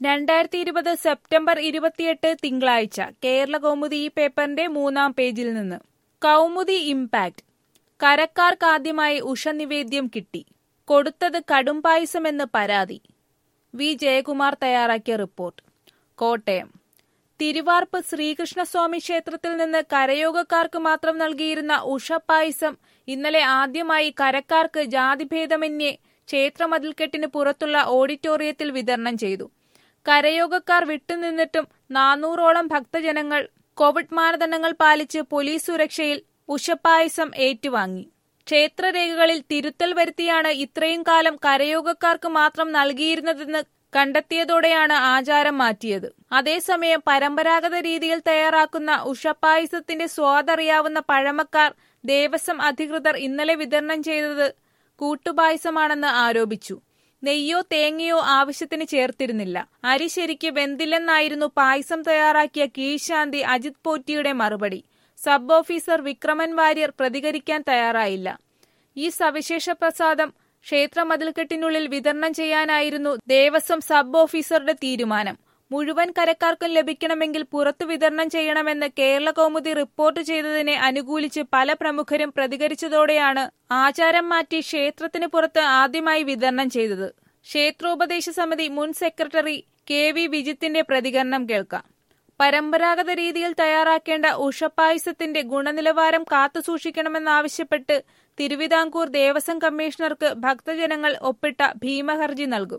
രണ്ടായിരത്തി ഇരുപത് സെപ്റ്റംബർ ഇരുപത്തിയെട്ട് തിങ്കളാഴ്ച കേരള കൗമുദി ഈ പേപ്പറിന്റെ മൂന്നാം പേജിൽ നിന്ന് കൗമുദി ഇംപാക്ട് കരക്കാർക്കാദ്യമായി ഉഷ നിവേദ്യം കിട്ടി കൊടുത്തത് കടും പായസമെന്ന് പരാതി വി ജയകുമാർ തയ്യാറാക്കിയ റിപ്പോർട്ട് കോട്ടയം തിരുവാർപ്പ് ശ്രീകൃഷ്ണസ്വാമി ക്ഷേത്രത്തിൽ നിന്ന് കരയോഗക്കാർക്ക് മാത്രം നൽകിയിരുന്ന ഉഷ പായസം ഇന്നലെ ആദ്യമായി കരക്കാർക്ക് ജാതിഭേദമന്യേ ക്ഷേത്രമതിൽക്കെട്ടിന് പുറത്തുള്ള ഓഡിറ്റോറിയത്തിൽ വിതരണം ചെയ്തു കരയോഗക്കാർ വിട്ടുനിന്നിട്ടും നാനൂറോളം ഭക്തജനങ്ങൾ കോവിഡ് മാനദണ്ഡങ്ങൾ പാലിച്ച് പോലീസ് സുരക്ഷയിൽ ഉഷപ്പായസം ഏറ്റുവാങ്ങി ക്ഷേത്രരേഖകളിൽ തിരുത്തൽ വരുത്തിയാണ് ഇത്രയും കാലം കരയോഗക്കാർക്ക് മാത്രം നൽകിയിരുന്നതെന്ന് കണ്ടെത്തിയതോടെയാണ് ആചാരം മാറ്റിയത് അതേസമയം പരമ്പരാഗത രീതിയിൽ തയ്യാറാക്കുന്ന ഉഷപ്പായസത്തിന്റെ സ്വാദറിയാവുന്ന പഴമക്കാർ ദേവസ്വം അധികൃതർ ഇന്നലെ വിതരണം ചെയ്തത് കൂട്ടുപായസമാണെന്ന് ആരോപിച്ചു നെയ്യോ തേങ്ങയോ ആവശ്യത്തിന് ചേർത്തിരുന്നില്ല അരി ശരിക്ക് വെന്തില്ലെന്നായിരുന്നു പായസം തയ്യാറാക്കിയ കീഴ്ശാന്തി അജിത് പോറ്റിയുടെ മറുപടി സബ് ഓഫീസർ വിക്രമൻ വാര്യർ പ്രതികരിക്കാൻ തയ്യാറായില്ല ഈ സവിശേഷ പ്രസാദം ക്ഷേത്ര മതിൽക്കെട്ടിനുള്ളിൽ വിതരണം ചെയ്യാനായിരുന്നു ദേവസ്വം സബ് ഓഫീസറുടെ തീരുമാനം മുഴുവൻ കരക്കാർക്കും ലഭിക്കണമെങ്കിൽ പുറത്തു വിതരണം ചെയ്യണമെന്ന് കേരള കൗമുദി റിപ്പോർട്ട് ചെയ്തതിനെ അനുകൂലിച്ച് പല പ്രമുഖരും പ്രതികരിച്ചതോടെയാണ് ആചാരം മാറ്റി ക്ഷേത്രത്തിന് പുറത്ത് ആദ്യമായി വിതരണം ചെയ്തത് ക്ഷേത്രോപദേശ സമിതി മുൻ സെക്രട്ടറി കെ വി വിജിത്തിന്റെ പ്രതികരണം കേൾക്കാം പരമ്പരാഗത രീതിയിൽ തയ്യാറാക്കേണ്ട ഉഷപ്പായസത്തിന്റെ ഗുണനിലവാരം കാത്തുസൂക്ഷിക്കണമെന്നാവശ്യപ്പെട്ട് തിരുവിതാംകൂർ ദേവസ്വം കമ്മീഷണർക്ക് ഭക്തജനങ്ങൾ ഒപ്പിട്ട ഭീമഹർജി നൽകും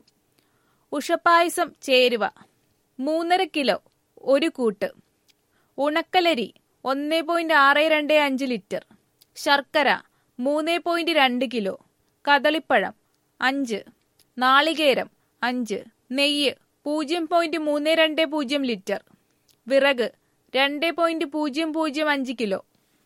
ഉഷപ്പായസം ചേരുവ മൂന്നര കിലോ ഒരു കൂട്ട് ഉണക്കലരി ഒന്ന് പോയിന്റ് ആറ് രണ്ട് അഞ്ച് ലിറ്റർ ശർക്കര മൂന്ന് പോയിന്റ് രണ്ട് കിലോ കദളിപ്പഴം അഞ്ച് നാളികേരം അഞ്ച് നെയ്യ് പൂജ്യം പോയിന്റ് മൂന്ന് രണ്ട് പൂജ്യം ലിറ്റർ വിറക് രണ്ട് പോയിന്റ് പൂജ്യം പൂജ്യം അഞ്ച് കിലോ